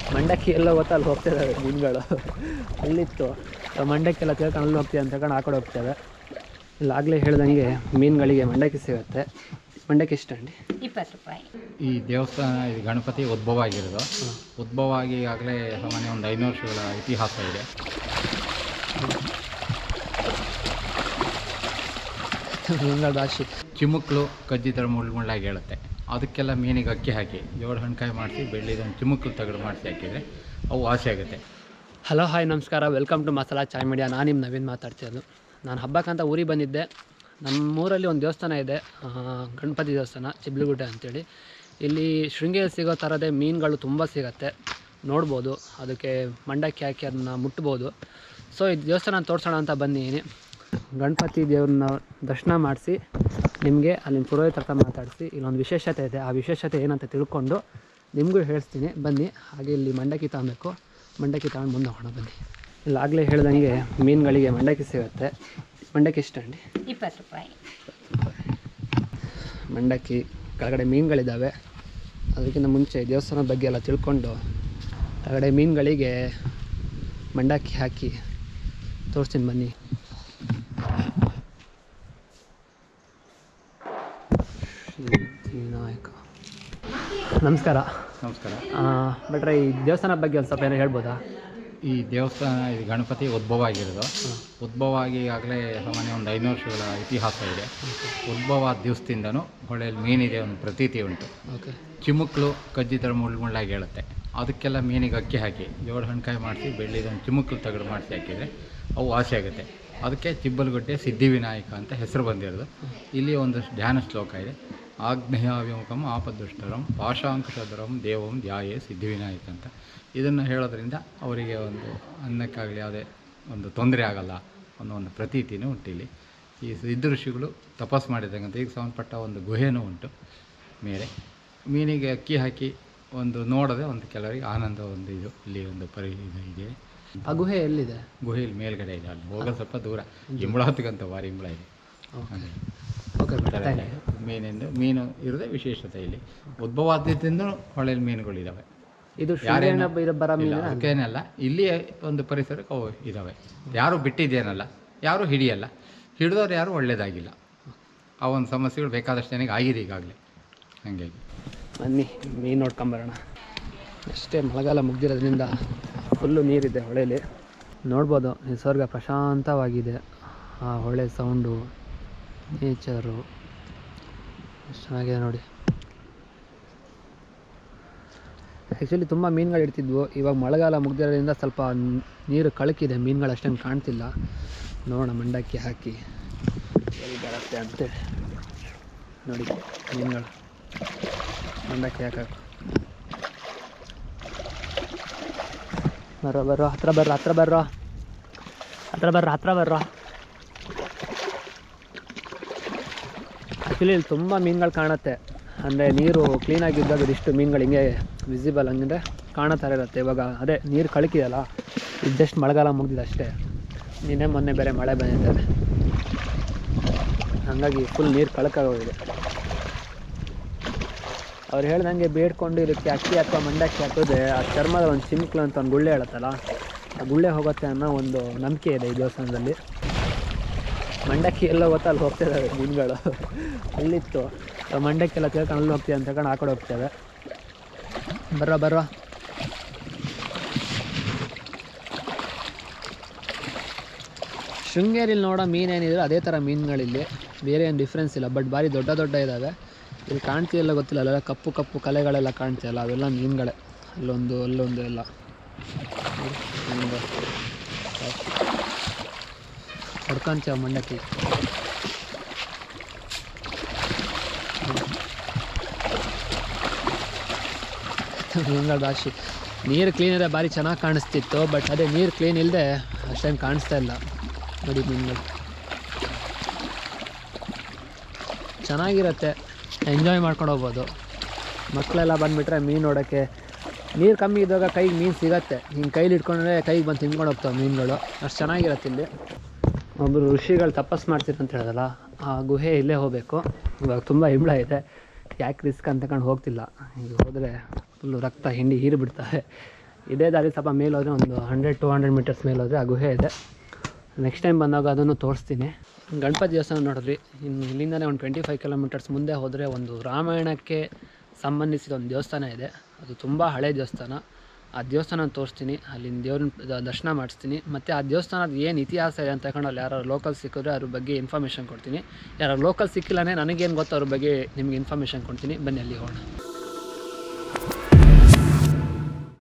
ಮಂಡಕ್ಕಿ ಎಲ್ಲ ಗೊತ್ತಾ ಅಲ್ಲಿ ಹೋಗ್ತಾ ಇದ್ದಾವೆ ಮೀನುಗಳು ಅಲ್ಲಿತ್ತು ಆ ಮಂಡಕ್ಕೆಲ್ಲ ತಿಳ್ಕೊಂಡು ಅಲ್ಲಿ ಹೋಗ್ತೀವಿ ಅಂತ ಹೇಳ್ಕೊಂಡು ಆ ಕಡೆ ಹೋಗ್ತೇವೆ ಇಲ್ಲಾಗಲೇ ಹೇಳ್ದಂಗೆ ಮೀನುಗಳಿಗೆ ಮಂಡಕ್ಕಿ ಸಿಗುತ್ತೆ ಮಂಡಕ್ಕಿ ಎಷ್ಟು ಅಂడి ಇಪ್ಪತ್ತು ರೂಪಾಯಿ ಈ ದೇವಸ್ಥಾನ ಇದು ಗಣಪತಿ ಉದ್ಭವ ಆಗಿರೋದು ಉದ್ಭವ ಆಗಿ ಆಗಲೇ ಸಾಮಾನ್ಯ ಒಂದು ಐನೂರು ವರ್ಷಗಳ ಇತಿಹಾಸ ಇದೆ ಮೀನುಗಳ ರಾಶಿ ಚಿಮುಕ್ಳು ಕಜ್ಜಿ ಥರ ಮುಳ್ಳು ಮುಳ್ಳಾಗಿ ಹೇಳುತ್ತೆ ಅದಕ್ಕೆಲ್ಲ ಮೀನಿಗೆ ಅಕ್ಕಿ ಹಾಕಿ ಜೋಳ ಹಣ್ಕಾಯಿ ಮಾಡಿಸಿ ಬೆಳ್ಳಿದೊಂದು ಚಿಮುಕ್ಳು ತಗಡು ಮಾಡಿಸಿ ಹಾಕಿದರೆ ಅವು ವಾಸಿ ಆಗುತ್ತೆ ಹಲೋ ಹಾಯ್ ನಮಸ್ಕಾರ welcome to Masala Chai media ನಾನು ನಿಮ್ಮ ನವೀನ್ ಮಾತಾಡ್ತಿರೋದು ನಾನು ಹಬ್ಬಕ್ಕಂತ ಊರಿಗೆ ಬಂದಿದ್ದೆ ನಮ್ಮೂರಲ್ಲಿ ಒಂದು ದೇವಸ್ಥಾನ ಇದೆ ಆ, ಗಣಪತಿ ದೇವಸ್ಥಾನ ಚಿಬ್ಲುಗುಡ್ಡೆ ಅಂತೇಳಿ ಇಲ್ಲಿ ಶೃಂಗೇರಿ ಸಿಗೋ ಥರದೇ ಮೀನುಗಳು ತುಂಬ ಸಿಗತ್ತೆ ನೋಡ್ಬೋದು ಅದಕ್ಕೆ ಮಂಡಕ್ಕಿ ಹಾಕಿ ಅದನ್ನ ಮುಟ್ಬೋದು ಸೊ ಈ ದೇವಸ್ಥಾನ ತೋರಿಸೋಣ ಅಂತ ಬಂದಿದ್ದೀನಿ ಗಣಪತಿ ದೇವ್ರನ್ನ ದರ್ಶನ ಮಾಡಿಸಿ ನಿಮಗೆ ಅಲ್ಲಿನ ಪುರೋಹಿತರ ಹತ್ರ ಮಾತಾಡಿಸಿ ಇಲ್ಲೊಂದು ವಿಶೇಷತೆ ಇದೆ ಆ ವಿಶೇಷತೆ ಏನಂತ ತಿಳ್ಕೊಂಡು ನಿಮಗೂ ಹೇಳ್ತೀನಿ ಬನ್ನಿ ಹಾಗೆ ಇಲ್ಲಿ ಮಂಡಕ್ಕಿ ತಗೊಬೇಕು ಮಂಡಕ್ಕಿ ತಗೊಂಡು ಮುಂದೆ ಹೋಗೋಣ ಬನ್ನಿ ಇಲ್ಲಾಗಲೇ ಹೇಳ್ದಂಗೆ ಮೀನುಗಳಿಗೆ ಮಂಡಕ್ಕಿ ಸಿಗುತ್ತೆ ಮಂಡಕ್ಕಿ ಎಷ್ಟು ಅಂడి ಇಪ್ಪತ್ತು ರೂಪಾಯಿ ಮಂಡಕ್ಕಿ ಕೆಳಗಡೆ ಮೀನುಗಳಿದ್ದಾವೆ ಅದಕ್ಕಿಂತ ಮುಂಚೆ ದೇವಸ್ಥಾನದ ಬಗ್ಗೆ ಎಲ್ಲ ತಿಳ್ಕೊಂಡು ಕೆಳಗಡೆ ಮೀನುಗಳಿಗೆ ಮಂಡಕ್ಕಿ ಹಾಕಿ ತೋರಿಸ್ತೀನಿ ಬನ್ನಿ ವಿನಾಯಕ ನಮಸ್ಕಾರ ನಮಸ್ಕಾರ ಆ, ಭಟ್ರೆ ಈ ದೇವಸ್ಥಾನದ ಬಗ್ಗೆ ಒಂದು ಸ್ವಲ್ಪ ಏನೋ ಹೇಳ್ಬೋದಾ ಈ ದೇವಸ್ಥಾನ ಇದು ಗಣಪತಿ ಉದ್ಭವ ಆಗಿರೋದು ಉದ್ಭವ ಆಗಿ ಆಗಲೇ ಸಾಮಾನ್ಯ ಒಂದು ಐನೂರು ವರ್ಷಗಳ ಇತಿಹಾಸ ಇದೆ ಉದ್ಭವ ಆದ ದಿವಸದಿಂದನೂ ಹೊಳೆಯಲ್ಲಿ ಮೀನಿದೆ ಒಂದು ಪ್ರತೀತಿ ಉಂಟು ಓಕೆ ಚಿಮುಕ್ಳು ಕಜ್ಜಿ ಥರ ಮುಳ್ಳು ಮುಳ್ಳಾಗಿ ಹೇಳುತ್ತೆ ಅದಕ್ಕೆಲ್ಲ ಮೀನಿಗೆ ಅಕ್ಕಿ ಹಾಕಿ ಜೋಳ ಹಣ್ಕಾಯಿ ಮಾಡಿಸಿ ಬೆಳ್ಳಿದೊಂದು ಚಿಮುಕ್ಳು ತಗಡು ಮಾಡಿಸಿ ಹಾಕಿದರೆ ಅವು ವಾಸಿ ಆಗುತ್ತೆ ಅದಕ್ಕೆ ಚಿಬ್ಬಲಗುಡ್ಡೆ ಸಿದ್ಧಿವಿನಾಯಕ ಅಂತ ಹೆಸರು ಬಂದಿರೋದು ಇಲ್ಲಿ ಒಂದು ಧ್ಯಾನ ಶ್ಲೋಕ ಇದೆ ಆಗ್ನೇಯಾಭಿಮುಖಂ ಆಪದುಷ್ಟರಂ ಪಾಶಾಂಕುಶಧರಂ ದೇವಂ ಧ್ಯಾಯೇ ಸಿದ್ಧಿವಿನಾಯಕ ಅಂತ ಇದನ್ನು ಹೇಳೋದ್ರಿಂದ ಅವರಿಗೆ ಒಂದು ಅನ್ನಕ್ಕಾಗಲಿ ಯಾವುದೇ ಒಂದು ತೊಂದರೆ ಆಗಲ್ಲ ಅನ್ನೋ ಒಂದು ಪ್ರತೀತಿನೂ ಉಂಟು ಇಲ್ಲಿ ಈ ಸಿದ್ಧ ಋಷಿಗಳು ತಪಸ್ ಮಾಡಿದಂಗಂತ ಈಗ ಸಂಬಂಧಪಟ್ಟ ಒಂದು ಗುಹೆನೂ ಉಂಟು ಮೇಲೆ ಮೀನಿಗೆ ಅಕ್ಕಿ ಹಾಕಿ ಒಂದು ನೋಡದೆ ಒಂದು ಕೆಲವರಿಗೆ ಆನಂದ ಒಂದು ಇದು ಇಲ್ಲಿ ಒಂದು ಪರಿ ಇದು ಇದೆ ಆ ಗುಹೆ ಎಲ್ಲಿದೆ ಗುಹೆಯಲ್ಲಿ ಮೇಲ್ಗಡೆ ಇದೆ ಅಲ್ಲಿ ಹೋಗೋದು ಸ್ವಲ್ಪ ದೂರ ಇಂಬಳ ಹೊತ್ತಿಗಂತ ವಾರ ಇಂಬಳ ಇದೆ ಹಾಗೆ. ಓಕೆ ಆ ಥರ ಇದೆ. ಮೀನಿಂದು ಮೀನು ಇರೋದೇ ವಿಶೇಷತೆ ಇಲ್ಲಿ ಉದ್ಭವ ಆದ್ಯದಿಂದ ಹೊಳೆಯಲ್ಲಿ ಮೀನುಗಳಿದ್ದಾವೆ ಇದು ಯಾರೇನು ಶೃಂಗೇರಿ ಇರೋ ಬರೋ ಇಲ್ಲ ಮೀನು ಅದಕ್ಕೇನಲ್ಲ ಇಲ್ಲಿ ಒಂದು ಪರಿಸರಕ್ಕೆ ಅವು ಇದ್ದಾವೆ ಯಾರು ಬಿಟ್ಟಿದ್ದೇನಲ್ಲ ಯಾರು ಹಿಡಿಯಲ್ಲ ಹಿಡಿದವ್ರು ಯಾರು ಒಳ್ಳೇದಾಗಿಲ್ಲ ಆ ಒಂದು ಸಮಸ್ಯೆಗಳು ಬೇಕಾದಷ್ಟು ಜನಕ್ಕೆ ಆಗಿದೆ ಈಗಾಗಲೇ ಹಾಗಾಗಿ ಬನ್ನಿ ಮೀನು ನೋಡ್ಕೊಂಬರೋಣ ಅಷ್ಟೇ ಮಳೆಗಾಲ ಮುಗ್ದಿರೋದ್ರಿಂದ ಫುಲ್ಲು ನೀರಿದೆ ಹೊಳೆಯಲ್ಲಿ ನೋಡ್ಬೋದು ನಿಸರ್ಗ ಪ್ರಶಾಂತವಾಗಿದೆ ಆ ಹೊಳೆ ಸೌಂಡು ನೇಚರು ಎಷ್ಟು ಚೆನ್ನಾಗಿದೆ ನೋಡಿ ಆ್ಯಕ್ಚುಲಿ ತುಂಬ ಮೀನುಗಳು ಇಡ್ತಿದ್ವು ಇವಾಗ ಮಳೆಗಾಲ ಮುಗ್ದಿರೋದ್ರಿಂದ ಸ್ವಲ್ಪ ನ್- ನೀರು ಕಳಕಿದೆ ಮೀನುಗಳು ಅಷ್ಟೊಂದು ಕಾಣ್ತಿಲ್ಲ ನೋಡೋಣ ಮಂಡಕ್ಕಿ ಹಾಕಿ ಎಲ್ಲಿ ಬರುತ್ತೆ ಅಂತೇಳಿ ನೋಡಿ ಮೀನುಗಳು ಮಂಡಕ್ಕಿ ಹಾಕಬೇಕು ಬರ್ರೋ ಬರ್ರೋ ಹತ್ರ ಬರ್ರೋ ಹತ್ರ ಬರ್ರೋ ಹತ್ರ ಬರ್ರೋ ಹತ್ರ ಬರ್ರೋ ಆ್ಯಕ್ಚುಲಿ ಇಲ್ಲಿ ತುಂಬ ಮೀನುಗಳು ಕಾಣುತ್ತೆ ಅಂದರೆ ನೀರು ಕ್ಲೀನಾಗಿದ್ದಾಗ ಇದಿಷ್ಟು ಮೀನುಗಳು ಹಿಂಗೆ ವಿಸಿಬಲ್ ಹಂಗಂದರೆ ಕಾಣೋ ಥರ ಇರುತ್ತೆ ಇವಾಗ ಅದೇ ನೀರು ಕಳಕಿದೆಯಲ್ಲ ಇದು ಜಸ್ಟ್ ಮಳೆಗಾಲ ಮುಗ್ದಿದೆ ಅಷ್ಟೇ ನಿನ್ನೆ ಮೊನ್ನೆ ಬೇರೆ ಮಳೆ ಬಂದಿದೆ ಹಾಗಾಗಿ ಫುಲ್ ನೀರು ಕಳಕಾಗೋಗಿದೆ ಅವ್ರು ಹೇಳ್ದಂಗೆ ಬೇಡ್ಕೊಂಡು ಇದಕ್ಕೆ ಅಕ್ಕಿ ಅಥವಾ ಮಂಡಕ್ಕಿ ಹಾಕಿದ್ರೆ ಆ ಚರ್ಮದ ಒಂದು ಚಿಮ್ಕ್ಲು ಅಂತ ಒಂದು ಗುಳ್ಳೆ ಹೇಳುತ್ತಲ್ಲ ಆ ಗುಳ್ಳೆ ಹೋಗುತ್ತೆ ಅನ್ನೋ ಒಂದು ನಂಬಿಕೆ ಇದೆ ಈ ದೇವಸ್ಥಾನದಲ್ಲಿ ಮಂಡಕ್ಕಿ ಎಲ್ಲ ಗೊತ್ತಾ ಅಲ್ಲಿ ಹೋಗ್ತಾ ಇದ್ದಾವೆ ಮೀನುಗಳು ಅಲ್ಲಿತ್ತು ಆ ಮಂಡಕ್ಕಿ ಎಲ್ಲ ತಿಳ್ಕೊಂಡು ಅಲ್ಲಿ ಹೋಗ್ತೀವಿ ಅಂತ ಹೇಳ್ಕೊಂಡು ಆ ಕಡೆ ಹೋಗ್ತೇವೆ ಬರ್ರೋ ಬರ್ರೋ ಶೃಂಗೇರಿಲಿ ನೋಡೋ ಮೀನೇನಿದ್ರೆ ಅದೇ ಥರ ಮೀನುಗಳಿಲ್ಲಿ ಬೇರೆ ಏನು ಡಿಫ್ರೆನ್ಸ್ ಇಲ್ಲ ಬಟ್ ಭಾರಿ ದೊಡ್ಡ ದೊಡ್ಡ ಇದ್ದಾವೆ ಇಲ್ಲಿ ಕಾಣ್ತಿಲ್ಲ ಗೊತ್ತಿಲ್ಲ ಅಲ್ಲೆಲ್ಲ ಕಪ್ಪು ಕಪ್ಪು ಕಲೆಗಳೆಲ್ಲ ಕಾಣ್ತಿಲ್ಲ ಅವೆಲ್ಲ ಮೀನುಗಳೇ ಅಲ್ಲೊಂದು ಅಲ್ಲೊಂದು ಎಲ್ಲ ಹೊಡ್ಕೊಂತೀವ ಮಂಡಕ್ಕಿ ಮೀನುಗಳ ರಾಶಿ ನೀರು ಕ್ಲೀನ್ ಇದೆ ಭಾರಿ ಚೆನ್ನಾಗಿ ಕಾಣಿಸ್ತಿತ್ತು ಬಟ್ ಅದೇ ನೀರು ಕ್ಲೀನ್ ಇಲ್ಲದೆ ಅಷ್ಟೇನು ಕಾಣಿಸ್ತಾ ಇಲ್ಲ ನೋಡಿ ಮೀನುಗಳು ಚೆನ್ನಾಗಿರುತ್ತೆ ಎಂಜಾಯ್ ಮಾಡ್ಕೊಂಡು ಹೋಗ್ಬೋದು ಮಕ್ಕಳೆಲ್ಲ ಬಂದುಬಿಟ್ರೆ ಮೀನು ನೋಡೋಕ್ಕೆ ನೀರು ಕಮ್ಮಿ ಇದ್ದಾಗ ಕೈಗೆ ಮೀನು ಸಿಗತ್ತೆ ಹಿಂಗೆ ಕೈಲಿ ಇಟ್ಕೊಂಡ್ರೆ ಕೈಗೆ ಬಂದು ತಿನ್ಕೊಂಡು ಹೋಗ್ತಾವೆ ಮೀನುಗಳು ಅಷ್ಟು ಚೆನ್ನಾಗಿರುತ್ತೆ ಇಲ್ಲಿ ಒಬ್ಬರು ಋಷಿಗಳು ತಪಸ್ ಮಾಡ್ತಿದ್ರು ಅಂತ ಹೇಳಿದಲ್ಲ ಆ ಗುಹೆ ಇಲ್ಲೇ ಹೋಗಬೇಕು ಇವಾಗ ತುಂಬ ಹಿಂಬಳ ಇದೆ ಯಾಕೆ ರಿಸ್ಕ್ ಅಂತಕೊಂಡು ಹೋಗ್ತಿಲ್ಲ ಈಗ ಹೋದರೆ ಫುಲ್ಲು ರಕ್ತ ಹಿಂಡಿ ಹೀರಿ ಬಿಡ್ತಾರೆ ಇದೇ ದಾರಿ ಸ್ವಲ್ಪ ಮೇಲೆ ಹೋದರೆ ಒಂದು ಹಂಡ್ರೆಡ್ ಟು ಹಂಡ್ರೆಡ್ ಮೀಟರ್ಸ್ ಮೇಲೆ ಹೋದರೆ ಆ ಗುಹೆ ಇದೆ ನೆಕ್ಸ್ಟ್ ಟೈಮ್ ಬಂದಾಗ ಅದನ್ನು ತೋರಿಸ್ತೀನಿ ಗಣಪತಿ ದೇವಸ್ಥಾನ ನೋಡಿದ್ರಿ ಇನ್ನು ಇಲ್ಲಿಂದನೇ ಒಂದು ಟ್ವೆಂಟಿ ಫೈವ್ ಕಿಲೋಮೀಟರ್ಸ್ ಮುಂದೆ ಹೋದರೆ ಒಂದು ರಾಮಾಯಣಕ್ಕೆ ಸಂಬಂಧಿಸಿದ ಒಂದು ದೇವಸ್ಥಾನ ಇದೆ ಅದು ತುಂಬ ಹಳೆ ದೇವಸ್ಥಾನ ಆ ದೇವಸ್ಥಾನ ತೋರಿಸ್ತೀನಿ ಅಲ್ಲಿನ ದೇವ್ರನ್ನ ದರ್ಶನ ಮಾಡಿಸ್ತೀನಿ ಮತ್ತು ಆ ದೇವಸ್ಥಾನದ ಏನು ಇತಿಹಾಸ ಇದೆ ಅಂತ ತಗೊಂಡು ಅಲ್ಲಿ ಯಾರು ಲೋಕಲ್ ಸಿಕ್ಕಿದ್ರೆ ಅದ್ರ ಬಗ್ಗೆ ಇನ್ಫಾರ್ಮೇಷನ್ ಕೊಡ್ತೀನಿ ಯಾರು ಲೋಕಲ್ ಸಿಕ್ಕಿಲ್ಲನೇ ನನಗೇನು ಗೊತ್ತೋ ಅದ್ರ ಬಗ್ಗೆ ನಿಮಗೆ ಇನ್ಫಾರ್ಮೇಷನ್ ಕೊಡ್ತೀನಿ ಬನ್ನಿ ಅಲ್ಲಿ ಹೋಗೋಣ